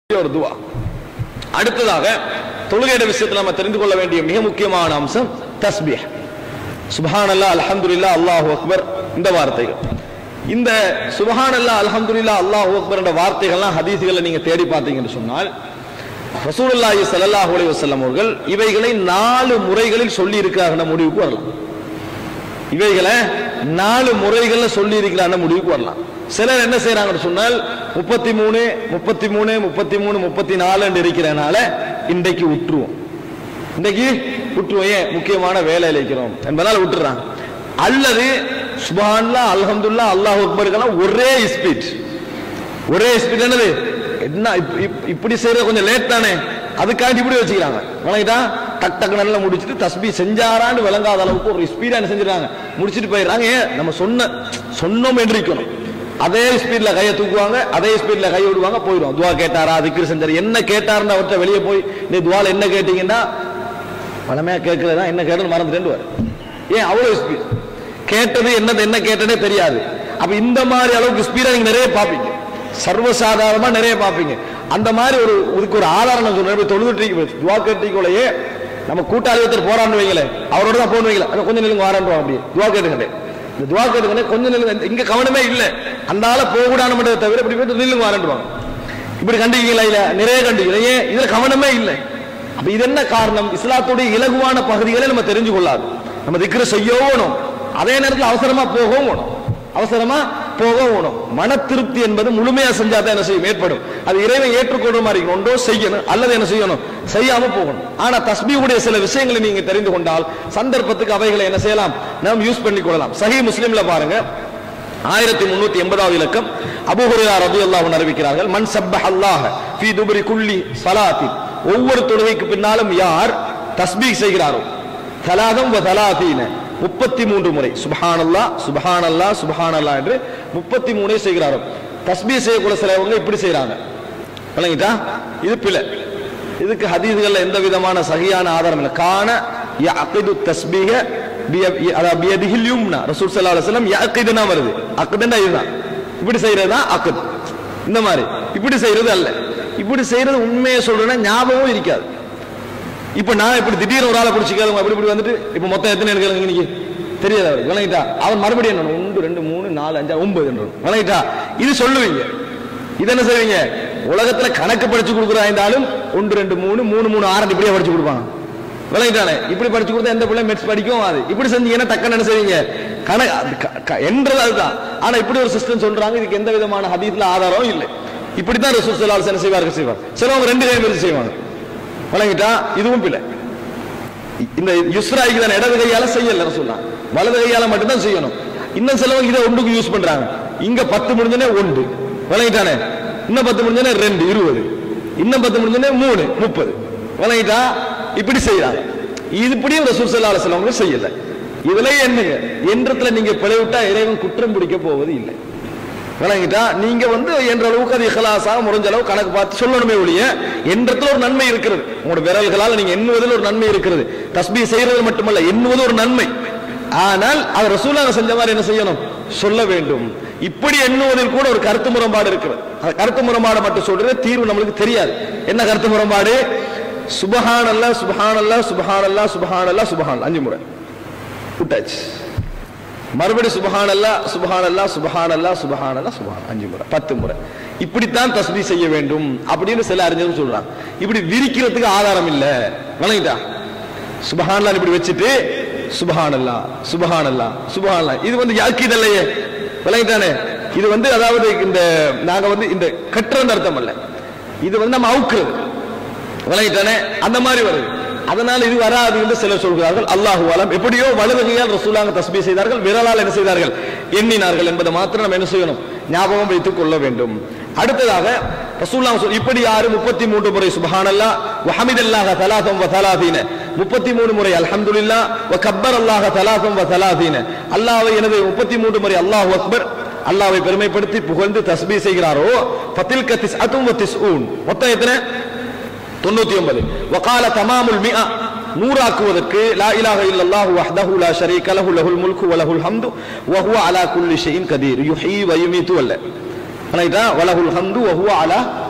ஒரு துவா அடுத்ததாக தொழுகைയുടെ விஷயத்தில் நம்ம தெரிந்து கொள்ள வேண்டிய மிக முக்கியமான அம்சம் தஸ்பீஹ் சுபஹானல்லா அல்ஹம்துலில்லா அல்லாஹு அக்பர் இந்த வார்த்தைகள் இந்த சுபஹானல்லா அல்ஹம்துலில்லா அல்லாஹு அக்பர் என்ற வார்த்தைகள்லாம் ஹதீஸ்களை நீங்க தேடி பார்த்தீங்கன்னு சொன்னால் ரசூலுல்லாஹி ஸல்லல்லாஹு அலைஹி வஸல்லம் அவர்கள் இவைகளை நாலு முறைகளில் சொல்லி இருக்கிறார்கள் முடிவுக்கு வரலாம் இவைகளை நாலு முறைகள்ல சொல்லி இருக்கிறாங்க முடிவுக்கு வரலாம் சிலர் என்ன செய்யறாங்கன்னு சொன்னால் முப்பத்தி மூணு முப்பத்தி மூணு முப்பத்தி மூணு முப்பத்தி நாலு இருக்கிறனால இன்றைக்கு விட்டுருவோம் இன்றைக்கு விட்டுருவோம் ஏன் முக்கியமான வேலையில் இருக்கிறோம் என்பதால் விட்டுறாங்க அல்லது சுபான்லா அல்ஹம்துல்லா அல்லாஹ் அக்பருக்கெல்லாம் ஒரே ஸ்பீட் ஒரே ஸ்பீட் என்னது என்ன இப்ப- இப்ப- இப்படி செய்யறது கொஞ்சம் லேட் தானே அதுக்காண்டி இப்படி வச்சுக்கிறாங்க வணங்கிட்டா டக் டக் நல்லா முடிச்சுட்டு தஸ்பி செஞ்சாரான்னு விளங்காத அளவுக்கு ஒரு ஸ்பீடா என்ன செஞ்சிடறாங்க முடிச்சிட்டு போயிடுறாங்க ஏன் நம்ம சொன்ன சொன்னோம் என்று இருக்கணும் அதே ஸ்பீட்ல கையை தூக்குவாங்க அதே ஸ்பீட்ல கை விடுவாங்க போயிடும் துவா கேட்டாரா திக்ரு செஞ்சாரு என்ன கேட்டாருன்னு அவர்கிட்ட வெளியே போய் நீ துவால என்ன கேட்டீங்கன்னா பழமையா கேட்கறதா என்ன கேட்டது மறந்துட்டேன் ஏன் அவ்வளவு ஸ்பீட் கேட்டது என்னது என்ன கேட்டதே தெரியாது அப்ப இந்த மாதிரி அளவுக்கு ஸ்பீடா நீங்க நிறைய பாப்பீங்க சர்வசாதாரணமா நிறைய பாப்பீங்க அந்த மாதிரி ஒரு இதுக்கு ஒரு ஆதாரம் நான் சொல்றேன் இப்ப தொழுதுட்டு துவா கேட்டிக்குள்ளேயே நம்ம கூட்டாளி ஒருத்தர் போறான்னு வைங்களேன் அவரோட தான் போன் வைக்கல அங்க கொஞ்சம் நிலுங்க வாரன்றோம் அப்படி துவா கேட்டுக்கிட்டே இந்த துவா கேட்டுக்கிட்டே கொஞ்சம் நிலுங்க இங்க கவனமே இல்ல அந்த ஆள போகக்கூடாது மட்டும் தவிர இப்படி போயிட்டு நில்லுங்க வாரன்றுவாங்க இப்படி கண்டிக்கிறீங்களா இல்ல நிறைய கண்டிக்கிறீங்க ஏன் இதுல கவனமே இல்லை அப்ப இது என்ன காரணம் இஸ்லாத்துடைய இலகுவான பகுதிகளை நம்ம தெரிஞ்சு கொள்ளாது நம்ம திக்ர செய்யவும் அதே நேரத்தில் அவசரமா போகவும் வேணும் அவசரமா போகவும் வேணும் மன திருப்தி என்பது முழுமையா செஞ்சா தான் என்ன செய்யும் ஏற்படும் அது இறைவன் ஏற்றுக்கொள்ற மாதிரி இருக்கணும். ஒன்றோ செய்யணும் அல்லது என்ன செய்யணும் செய்யாம போகணும் ஆனா தஸ்பீஹுடைய சில விஷயங்களை நீங்க தெரிந்து கொண்டால் சந்தர்ப்பத்துக்கு அவைகளை என்ன செய்யலாம் நாம் யூஸ் பண்ணி கொள்ளலாம் சஹி முஸ்லிம்ல பாருங்க ஆயிரத்தி முன்னூத்தி எண்பதாவது இலக்கம் அபுஹுரா ரபி அல்லாஹ் அறிவிக்கிறார்கள் மன் சப்பஹ் அல்லாஹ் ஃபீ துபரி குல்லி சலாத்தின் ஒவ்வொரு தொழுகைக்கு பின்னாலும் யார் தஸ்பீஹ் செய்கிறாரோ தலாதம் வ தலாதீன முப்பத்தி மூன்று முறை சுபஹானல்லா சுபஹானல்லா சுபஹானல்லா என்று முப்பத்தி மூணே செய்கிறாரோ தஸ்பீஹ் செய்யக்கூடிய சிலவங்க இப்படி செய்றாங்க விளங்கிட்டா இது பிழை இதுக்கு ஹதீஸ்கள்ல எந்த விதமான சகியான ஆதாரம் இல்லை காண யஅகிது தஸ்பீஹ பிய- அதாவது பியதிஹில் யும்னா ரசூல் ஸல்லல்லாஹு அலைஹி வஸல்லம் யஅகிதுனா வருது அக்துன்னா இதுதான் இப்படி செய்யறது தான் அக்த் இந்த மாதிரி இப்படி செய்யறது அல்ல இப்படி செய்யறது உண்மையை சொல்றேன்னா ஞாபகம் இருக்காது இப்ப நான் இப்படி திடீர்னு ஒரு ஆளை பிடிச்சி கேளுங்க அப்படி இப்படி வந்துட்டு இப்ப மொத்தம் எத்தனை எனக்கு கேளுங்க இன்னைக்கு தெரியாது அவருக்கு விளங்கிட்டா அவன் மறுபடியும் என்ன ஒன்று ரெண்டு மூணு நாலு அஞ்சு ஒன்பது என்று விளங்கிட்டா இது சொல்லுவீங்க இது என்ன செய்வீங்க உலகத்துல கணக்கு படிச்சு கொடுக்குறாயிருந்தாலும் ஒன்று ரெண்டு மூணு மூணு மூணு ஆறு இப்படியே படிச்சு கொடுப்பாங்க விளங்கிட்டானே இப்படி படிச்சு கொடுத்தா எந்த பிள்ளை மெட்ஸ் படிக்கும் அது இப்படி செஞ்சீங்கன்னா டக்குன்னு என்ன செய்வீங்க கணக்கு என்றது அதுதான் ஆனா இப்படி ஒரு சிஸ்டம் சொல்றாங்க இதுக்கு எந்த விதமான ஹதீஸ்ல ஆதாரம் இல்லை இப்படித்தான் ரசூல் ஸல்லல்லாஹு அலைஹி வஸல்லம் செய்வார்கள் செய்வார் சிலவங்க ரெண்டு கை வச்சு செய்வாங்க வழங்கிட்டா இதுவும் பிள்ளை இந்த யுஸ்ராய்க்கு தான் இடது கையால செய்யல சொல்லலாம் வலது கையால மட்டும்தான் செய்யணும் இன்னும் சிலவங்க இதை ஒன்றுக்கு யூஸ் பண்றாங்க இங்க பத்து முடிஞ்சனே ஒன்று விளங்கிட்டானே இன்னும் பத்து முடிஞ்சனே ரெண்டு இருபது இன்னும் பத்து முடிஞ்சனே மூணு முப்பது விளங்கிட்டா இப்படி செய்யறாங்க இது இப்படியும் ரசூல் ஸல்லல்லாஹு அலைஹி வஸல்லம் செய்யல இதுல என்னங்க என்றத்துல நீங்க பிழைவிட்டா இறைவன் குற்றம் பிடிக்க போவது இல்லை விளங்கிட்டா நீங்க வந்து என்ற அளவுக்கு அது இஹலாஸாக முடிஞ்ச அளவு கணக்கு பார்த்து சொல்லணுமே ஒழிய என்றத்துல ஒரு நன்மை இருக்கிறது உங்களோட விரல்களால் நீங்க எண்ணுவதில் ஒரு நன்மை இருக்கிறது தஸ்பீ செய்யறது மட்டுமல்ல எண்ணுவது ஒரு நன்மை ஆனால் அது ரசூலாக செஞ்ச மாதிரி என்ன செய்யணும் சொல்ல வேண்டும் இப்படி எண்ணுவதில் கூட ஒரு கருத்து முரண்பாடு இருக்கிறது அந்த கருத்து முரண்பாடு மட்டும் சொல்றது தீர்வு நம்மளுக்கு தெரியாது என்ன கருத்து முரண்பாடு சுபஹானல்லா சுபஹானல்லா சுபஹானல்லா சுபஹானல்லா சுபஹான் அஞ்சு முறை விட்டாச்சு மறுபடி சுபஹானல்லா சுபஹானல்லா சுபஹானல்லா சுபஹானல்லா சுபஹான் அஞ்சு முறை பத்து முறை இப்படித்தான் தஸ்பீ செய்ய வேண்டும் அப்படின்னு சில அறிஞர்கள் சொல்றாங்க இப்படி விரிக்கிறதுக்கு ஆதாரம் இல்ல வணங்கிட்டா சுபஹானல்லா இப்படி வச்சுட்டு சுபஹானல்லா சுபஹானல்லா சுபஹானல்லா இது வந்து யாக்கிது இல்லையே விளங்கிட்டானே இது வந்து அதாவது இந்த நாங்க வந்து இந்த கட்டுறது அர்த்தம் அல்ல இது வந்து நம்ம அவுக்குறது விளங்கிட்டானே அந்த மாதிரி வருது அதனால இது வராது என்று சிலர் சொல்கிறார்கள் அல்லாஹு அலம் எப்படியோ வலதுகையால் ரசூலாங்க தஸ்பீ செய்தார்கள் விரலால் என்ன செய்தார்கள் எண்ணினார்கள் என்பதை மாத்திரம் நம்ம என்ன செய்யணும் ஞாபகம் வைத்துக் கொள்ள வேண்டும் அடுத்ததாக ரசூலுல்லாஹ் சொல் இப்படி யாரு முப்பத்தி மூன்று முறை சுபஹானல்லா வஹமிதல்லாஹ தலாதம் வ தலாதீன முப்பத்தி மூணு முறை அல்ஹம்துலில்லா வ கப்பர் அல்லாஹ தலாதம் வ தலாதீன அல்லாஹ்வை எனது முப்பத்தி மூன்று முறை அல்லாஹ் அக்பர் அல்லாஹ்வை பெருமைப்படுத்தி புகழ்ந்து தஸ்பீ செய்கிறாரோ ஃபதில்க திஸ்அத்தும் வ திஸ்ஊன் மொத்தம் எத்தனை தொண்ணூத்தி ஒன்பது வகால தமாமுல் மிஆ நூறாக்குவதற்கு லா இலாஹ இல்லல்லாஹு வஹ்தஹு லா ஷரீக லஹு லஹுல் முல்கு வ லஹுல் ஹம்து வ ஹுவ அலா குல்லி ஷைஇன் கதீர் யுஹ்யி வ யுமீத்து வல்ல ரைட்டா வலஹுல் ஹம்து வ ஹுவ அலா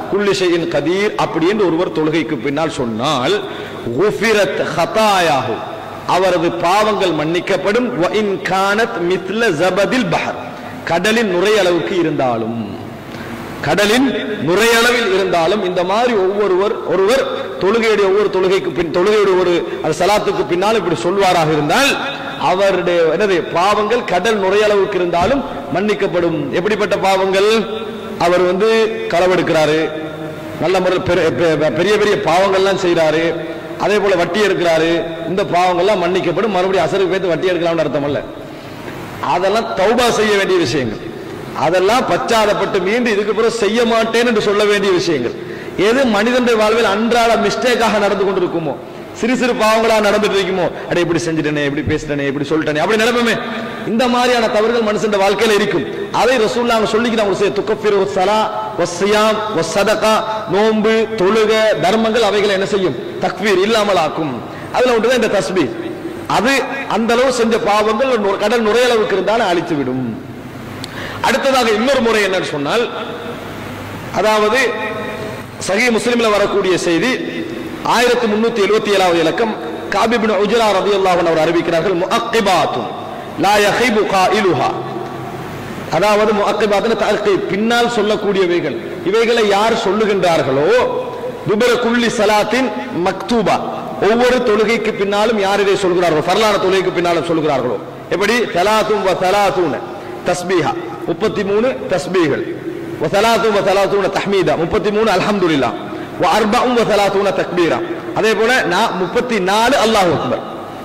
குல்லி ஷைஇன் கதீர் அப்படி என்று ஒருவர் தொழுகைக்கு பின்னால் சொன்னால் குஃபிரத் ஹதாயாஹு அவரது பாவங்கள் மன்னிக்கப்படும் வ இன் கானத் மித்ல ஜபதில் பஹர் கடலின் நுரையளவுக்கு இருந்தாலும் கடலின் நுரையளவில் இருந்தாலும் இந்த மாதிரி ஒவ்வொருவர் ஒருவர் தொழுகையுடைய ஒவ்வொரு தொழுகைக்கு பின் தொழுகையுடைய ஒரு அது சலாத்துக்கு பின்னால் இப்படி சொல்வாராக இருந்தால் அவருடைய என்னது பாவங்கள் கடல் நுரையளவுக்கு இருந்தாலும் மன்னிக்கப்படும் எப்படிப்பட்ட பாவங்கள் அவர் வந்து களவெடுக்கிறாரு நல்ல முறை பெரிய பெரிய பெரிய பாவங்கள்லாம் செய்றாரு அதே போல வட்டி எடுக்கிறாரு இந்த பாவங்கள்லாம் மன்னிக்கப்படும் மறுபடியும் அசருக்கு பேத்து வட்டி எடுக்கலாம்னு அர்த்தம் அல்ல அதெல்லாம் தௌபா செய்ய வேண்டிய விஷயங்கள் அதெல்லாம் பச்சாதப்பட்டு மீண்டு இதுக்கு பிறகு செய்ய மாட்டேன் என்று சொல்ல வேண்டிய விஷயங்கள் எது மனிதனுடைய வாழ்வில் அன்றாட மிஸ்டேக்காக நடந்து கொண்டிருக்குமோ சிறு சிறு பாவங்களா நடந்துட்டு இருக்குமோ அட இப்படி செஞ்சுட்டனே இப்படி பேசிட்டனே இப்படி சொல்லிட்டனே அப்படி நினைப்போமே இந்த மாதிரியான தவறுகள் மனுஷன் வாழ்க்கையில இருக்கும் அதை ரசூல்லா அவங்க சொல்லிக்கிறாங்க துக்கப்பிரு சலா வசியாம் சதகா நோன்பு தொழுக தர்மங்கள் அவைகளை என்ன செய்யும் தக்வீர் இல்லாமல் ஆக்கும் அதுல ஒன்றுதான் இந்த தஸ்பீர் அது அந்த அளவு செஞ்ச பாவங்கள் நு- கடல் நுரையளவுக்கு இருந்தாலும் அழித்து விடும் அடுத்ததாக இன்னொரு முறை என்னன்னு சொன்னால் அதாவது சஹீஹ் முஸ்லிம்ல வரக்கூடிய செய்தி ஆயிரத்தி முன்னூத்தி எழுபத்தி ஏழாவது இலக்கம் காபிபின் உஜரா ரதியல்லாஹு அன்ஹு அவர் அறிவிக்கிறார்கள் முஅக்கிபாத்துன் லா யஹிபு காயிலுஹா அதாவது முஅக்கிபாத்துன தஅக்கீப் பின்னால் சொல்லக்கூடியவைகள் இவைகளை யார் சொல்லுகின்றார்களோ துபர குல்லி சலாத்தின் மக்தூபா ஒவ்வொரு தொழுகைக்கு பின்னாலும் யார் இதை சொல்கிறார்களோ ஃபர்லான தொழுகைக்கு பின்னாலும் சொல்கிறார்களோ எப்படி தலாத்தும் வ தலாத்தூன தஸ்பீஹா முப்பத்தி மூணு தஸ்பீகள் வ தலாத்தும் வ தலாத்தூன தஹ்மீதா முப்பத்தி மூணு அல்ஹம்துலில்லா வ அர்பஉம் வ தலாத்தூன தக்பீரா அதே போல நான் முப்பத்தி நாலு அல்லாஹ் அக்பர்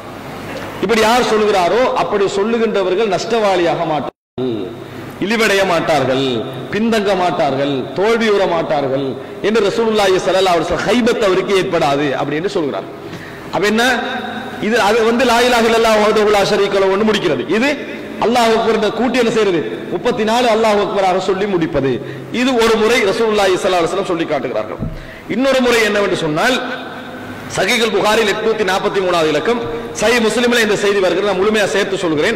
இப்படி யார் சொல்லுகிறாரோ அப்படி சொல்லுகின்றவர்கள் நஷ்டவாளியாக மாட்டார்கள் இழிவடைய மாட்டார்கள் பின்தங்க மாட்டார்கள் தோல்வியுற மாட்டார்கள் என்று ரசூலுல்லாஹி ஸல்லல்லாஹு அலைஹி வஸல்லம் ஹைபத் அவருக்கு ஏற்படாது அப்படி என்று சொல்கிறார் அப்ப என்ன இது அது வந்து லா இலாஹ இல்லல்லாஹு வஹ்தஹு லா ஷரீக லஹு ஒன்று முடிக்கிறது இது அல்லாஹ் அக்பர் இந்த கூட்டி என்ன செய்யறது முப்பத்தி நாலு அல்லாஹ் அக்பராக சொல்லி முடிப்பது இது ஒரு முறை ரசூலுல்லாஹி ஸல்லல்லாஹு அலைஹி வஸல்லம் சொல்லி காட்டுகிறார்கள் இன்னொரு முறை என்னவென்று சொன்னால் சகிகள் புகாரில் எட்நூத்தி நாற்பத்தி மூணாவது இலக்கம் சஹி முஸ்லிம்ல இந்த செய்தி வருகிறது நான் முழுமையா சேர்த்து சொல்கிறேன்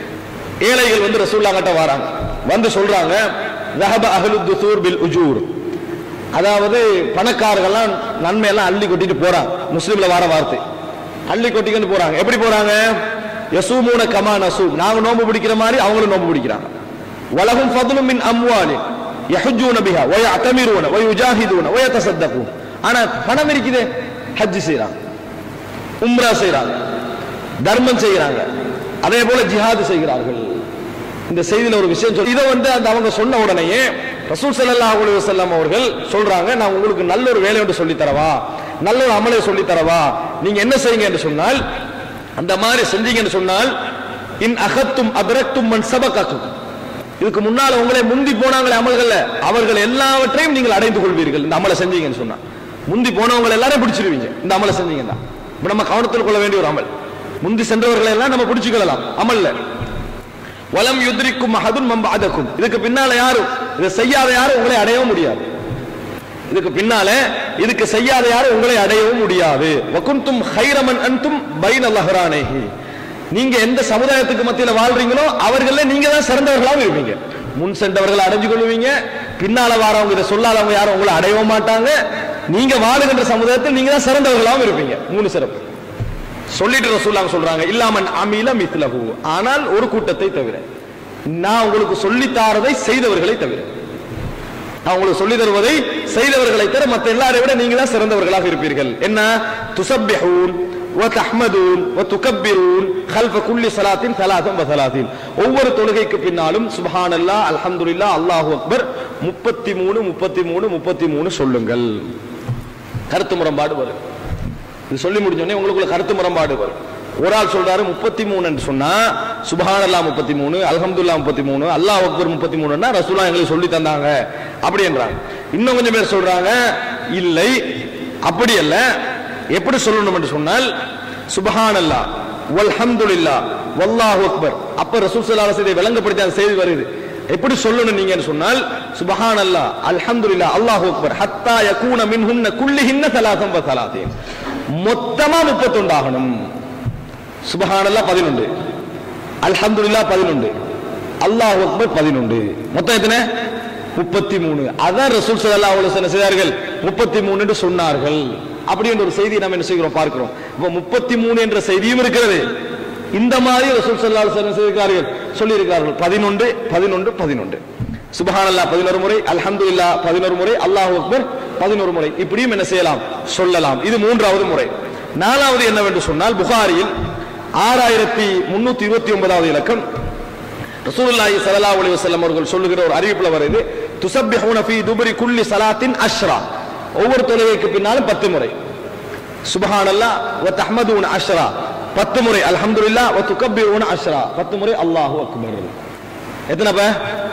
ஏழைகள் வந்து ரசூல்லா கிட்ட வராங்க வந்து சொல்றாங்க ரஹப அஹ்லு துசூர் பில் உஜூர் அதாவது பணக்காரர்கள்லாம் நன்மையெல்லாம் அள்ளி கொட்டிட்டு போறாங்க முஸ்லிம்ல வர வார்த்தை அள்ளி கொட்டிக்கிட்டு போறாங்க எப்படி போறாங்க யசூமூன கமா நசூம் நாங்க நோன்பு பிடிக்கிற மாதிரி அவங்களும் நோன்பு பிடிக்கிறாங்க வலகும் ஃபதுலும் மின் அம்வாலி யஹஜூன பிஹா வய அத்தமிரூன வய உஜாஹிதூன வய தசத்தகும் ஆனா பணம் இருக்குதே ஹஜ் செய்றாங்க உம்ரா செய்றாங்க தர்மம் செய்கிறாங்க அதே போல ஜிஹாது செய்கிறார்கள் இந்த செய்தியில ஒரு விஷயம் சொல் இதை வந்து அந்த அவங்க சொன்ன உடனேயே ரசூல் ஸல்லல்லாஹு அலைஹி வஸல்லம் அவர்கள் சொல்றாங்க நான் உங்களுக்கு நல்ல ஒரு வேலை ஒன்று சொல்லி தரவா நல்ல ஒரு அமலை சொல்லி தரவா நீங்க என்ன செய்யுங்க என்று சொன்னால் அந்த மாதிரி செஞ்சீங்கன்னு சொன்னால் இன் அகத்தும் அபரத்தும் மன் சபகக்கும் இதுக்கு முன்னால் உங்களை முந்தி போனாங்களே அமல்கள்ல அவர்கள் எல்லாவற்றையும் நீங்கள் அடைந்து கொள்வீர்கள் இந்த அமலை செஞ்சீங்கன்னு சொன்னா முந்தி போனவங்க எல்லாரும் பிடிச்சிருவீங்க இந்த அமலை செஞ்சீங்கன்னா இப்ப நம்ம கவனத்தில் கொள்ள வேண்டிய ஒரு அமல் முந்தி சென்றவர்களை எல்லாம் நம்ம பிடிச்சுக்கலாம் அமல்ல வலம் யுத்ரிக்கும் மஹதுன் மம்பாதக்கும் இதுக்கு பின்னால யாரும் இதை செய்யாத யாரும் உங்களை அடையவும் முடியாது இதுக்கு பின்னால இதுக்கு செய்யாத யாரும் உங்களை அடையவும் முடியாது வகுந்தும் ஹைரமன் அன்தும் பைன லஹரானேஹி நீங்க எந்த சமுதாயத்துக்கு மத்தியில வாழ்றீங்களோ அவர்களே நீங்க தான் சிறந்தவர்களாகவும் இருப்பீங்க முன் சென்றவர்களை அடைஞ்சு கொள்வீங்க பின்னால வாரவங்க இதை சொல்லாதவங்க யாரும் உங்களை அடையவும் மாட்டாங்க நீங்க வாழுகின்ற சமுதாயத்தில் நீங்க தான் சிறந்தவர்களாகவும் இருப்பீங்க மூணு சிறப்பு சொல்லிட்டு ரசூல்லாங்க சொல்றாங்க இல்லாமன் அமீல மித்லஹு ஆனால் ஒரு கூட்டத்தை தவிர நான் உங்களுக்கு சொல்லி தாரதை செய்தவர்களை தவிர நான் உங்களுக்கு சொல்லி தருவதை செய்தவர்களை தவிர மற்ற எல்லாரை விட நீங்க தான் சிறந்தவர்களாக இருப்பீர்கள் என்ன துசப்பிஹூன் وتحمدون وتكبرون خلف كل صلاة ثلاثا وثلاثين ஒவ்வொரு தொழுகைக்கு பின்னாலும் சுப்ஹானல்லாஹ் அல்ஹம்துலில்லாஹ் அல்லாஹு அக்பர் 33 33 33 சொல்லுங்கள் கருத்து முரண்பாடு வரும் இது சொல்லி முடிஞ்சோடனே உங்களுக்குள்ள கருத்து முரண்பாடு வரும் ஒரு ஆள் சொல்றாரு முப்பத்தி மூணு சொன்னா சுபஹான் அல்லா முப்பத்தி மூணு அல்ஹம்துல்லா முப்பத்தி மூணு அல்லாஹ் அக்பர் முப்பத்தி மூணுன்னா ரசூலா எங்களுக்கு சொல்லி தந்தாங்க அப்படின்றாங்க இன்னும் கொஞ்சம் பேர் சொல்றாங்க இல்லை அப்படி அல்ல எப்படி சொல்லணும் என்று சொன்னால் சுபஹான் அல்லா வல்ஹம்துலில்லா வல்லாஹு அக்பர் அப்ப ரசூல் ஸல்லல்லாஹு அலைஹி வஸல்லம் விளங்கப்படுத்தி அந்த செய்தி வருது எப்படி சொல்லணும் நீங்கன்னு சொன்னால் சுபஹான் அல்லா அல்ஹம்துலில்லா அல்லாஹு அக்பர் ஹத்தா யகூன மின்ஹுன்ன குல்லிஹின்ன தலாதம் வ தலாதீன் மொத்தமா முப்பத்தொண்டாகணும் சுபஹானல்லா பதினொன்று அல்ஹம்துலில்லா பதினொன்று அல்லாஹ் அக்பர் பதினொன்று மொத்தம் எத்தனை முப்பத்தி மூணு அதான் ரசூல் ஸல்லல்லாஹு அலைஹி வஸல்லம் செய்தார்கள் முப்பத்தி மூணு என்று சொன்னார்கள் அப்படி என்ற ஒரு செய்தியை நம்ம என்ன செய்கிறோம் பார்க்கிறோம் இப்போ முப்பத்தி மூணு என்ற செய்தியும் இருக்கிறது இந்த மாதிரி ரசூல் ஸல்லல்லாஹு அலைஹி வஸல்லம் செய்திருக்கிறார்கள் சொல்லி இருக்கிறார்கள் பதினொன்று பதினொன்று பதினொன்று சுபஹானல்லாஹ் பதினோரு முறை அல்ஹம்துலில்லாஹ் பதினோரு முறை அல்லாஹ் அக்பர் பதினோரு முறை இப்படியும் என்ன செய்யலாம் சொல்லலாம் இது மூன்றாவது முறை நாலாவது என்னவென்று சொன்னால் புகாரியில் ஆறாயிரத்தி முன்னூத்தி இருபத்தி ஒன்பதாவது இலக்கம் ரசூலுல்லாஹி ஸல்லல்லாஹு அலைஹி வஸல்லம் அவர்கள் சொல்லுகிற ஒரு அறிவிப்புல வருது துஸப்பிஹூன ஃபீ துபரி குல்லி ஸலாத்தின் அஷ்ரா ஒவ்வொரு தொழுகைக்கு பின்னாலும் பத்து முறை சுபஹானல்லாஹ் வ தஹ்மதுன அஷ்ரா பத்து முறை அல்ஹம்துலில்லாஹ் வ துகப்பிருன அஷ்ரா பத்து முறை அல்லாஹு அக்பர் எத்தனைப்ப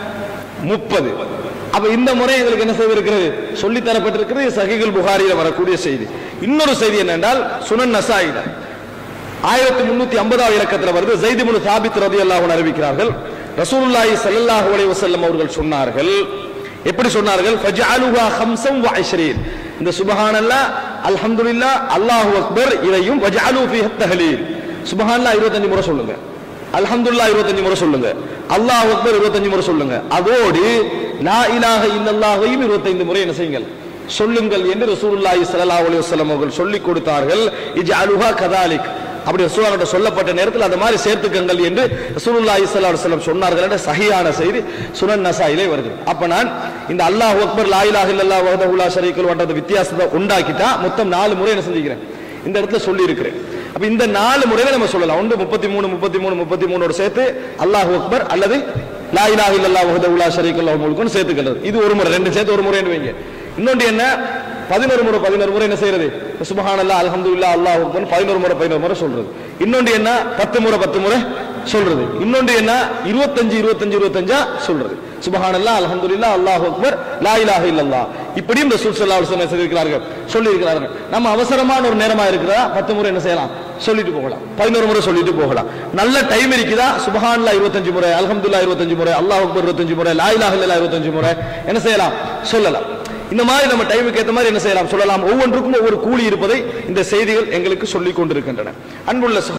முப்பது அப்ப இந்த முறை எங்களுக்கு என்ன செய்திருக்கிறது சொல்லி தரப்பட்டிருக்கிறது சஹீகுல் புகாரியில வரக்கூடிய செய்தி இன்னொரு செய்தி என்னென்றால் சுனன் நசாயில ஆயிரத்தி முன்னூத்தி ஐம்பதாவது இலக்கத்தில் வருது ஜெய்து முனு சாபித் ரதி அல்லாஹ் அறிவிக்கிறார்கள் ரசூலுல்லாஹி ஸல்லல்லாஹு அலைஹி வஸல்லம் அவர்கள் சொன்னார்கள் எப்படி சொன்னார்கள் ஃபஜஅலுஹா ஹம்ஸம் வ இஸ்ரீன் இந்த சுபஹானல்லாஹ் அல்ஹம்துலில்லாஹ் அல்லாஹு அக்பர் இதையும் வஜஅலு ஃபீஹி தஹலீல் சுபஹானல்லாஹ் 25 முறை சொல்லுங்க அல்ஹம்துலில்லாஹ் 25 முறை சொல்லுங்க அல்லாஹ் அக்பர் 25 முறை சொல்லுங்க அதோடு லா இலாஹ இல்லல்லாஹையும் 25 முறை என்ன செய்யுங்கள் சொல்லுங்கள் என்று ரசூலுல்லாஹி ஸல்லல்லாஹு அலைஹி வஸல்லம் அவர்கள் சொல்லிக் கொடுத்தார்கள் இஜ்அலுஹா கதாலிக் அப்படி ரசூலுல்லாஹ்கிட்ட சொல்லப்பட்ட நேரத்தில் அந்த மாதிரி சேர்த்துக்கங்கள் என்று ரசூலுல்லாஹி ஸல்லல்லாஹு அலைஹி வஸல்லம் சொன்னார்கள் என்ற சஹீஹான செய்தி சுனன் நசாயிலே வருது அப்ப நான் இந்த அல்லாஹ் அக்பர் லா இலாஹ இல்லல்லாஹ் வஹ்தஹு லா ஷரீக்க லஹு வித்தியாசத்தை உண்டாக்கிட்டா மொத்தம் நாலு முறை என்ன செஞ்சுக்கிறேன் இந்த இடத்துல சொல்லி இருக்கிறேன் அப்ப இந்த நாலு முறையில நம்ம சொல்லலாம் ஒன்று முப்பத்தி மூணு முப்பத்தி மூணு முப்பத்தி மூணோட சேர்த்து அல்லாஹ் அக்பர் அல்லது லா இலாஹ இல்லல்லாஹ் வஹ்தஹு லா ஷரீக்க லஹு முல்குன்னு சேர்த்துக்கிறது இது ஒரு முறை ரெண்டு சேர்த்து ஒரு முறை வைங்க இன்னொன்று என்ன பதினோரு முறை பதினோரு முறை என்ன செய்யறது சுபஹானல்லாஹ் அல்ஹம்துலில்லாஹ் அல்லாஹ் அக்பர் பதினோரு முறை பதினோரு முறை சொல்றது இன்னொன்று என்ன பத்து முறை பத்து முறை சொல்றது இன்னொன்று என்ன இருபத்தஞ்சு இருபத்தஞ்சு இருபத்தஞ்சா சொல்றது சுபஹானல்லாஹ் அல்ஹம்துலில்லாஹ் அல்லாஹ் அக்பர் லா இலாஹ இல்லல்லாஹ் இப்படியும் ரசூல் ஸல்லல்லாஹு அலைஹி வஸல்லம் சொல்லியிருக்கிறார்கள் சொல்லி இருக்கிறார்கள் நம்ம அவசரமான ஒரு நேரமா இருக்கிறதா பத்து முறை என்ன செய்யலாம் சொல்லிட்டு போகலாம் பதினோரு முறை சொல்லிட்டு போகலாம் நல்ல டைம் இருக்குதா சுபஹானல்லாஹ் இருபத்தஞ்சு முறை அல்ஹம்துலில்லாஹ் இருபத்தஞ்சு முறை அல்லாஹ் அக்பர் இருபத்தஞ்சு முறை லா இலாஹ இல்லல்லாஹ் இருபத்தஞ்சு முறை என்ன செய்யலாம் சொல்லலாம் இந்த மாதிரி நம்ம டைமுக்கு ஏற்ற மாதிரி என்ன செய்யலாம் சொல்லலாம் ஒவ்வொன்றுக்கும் ஒவ்வொரு கூலி இருப்பதை இந்த செய்திகள் எங்களுக்கு சொல்லிக் கொண்டிருக்கின்றன அன்புள்ள சகோ-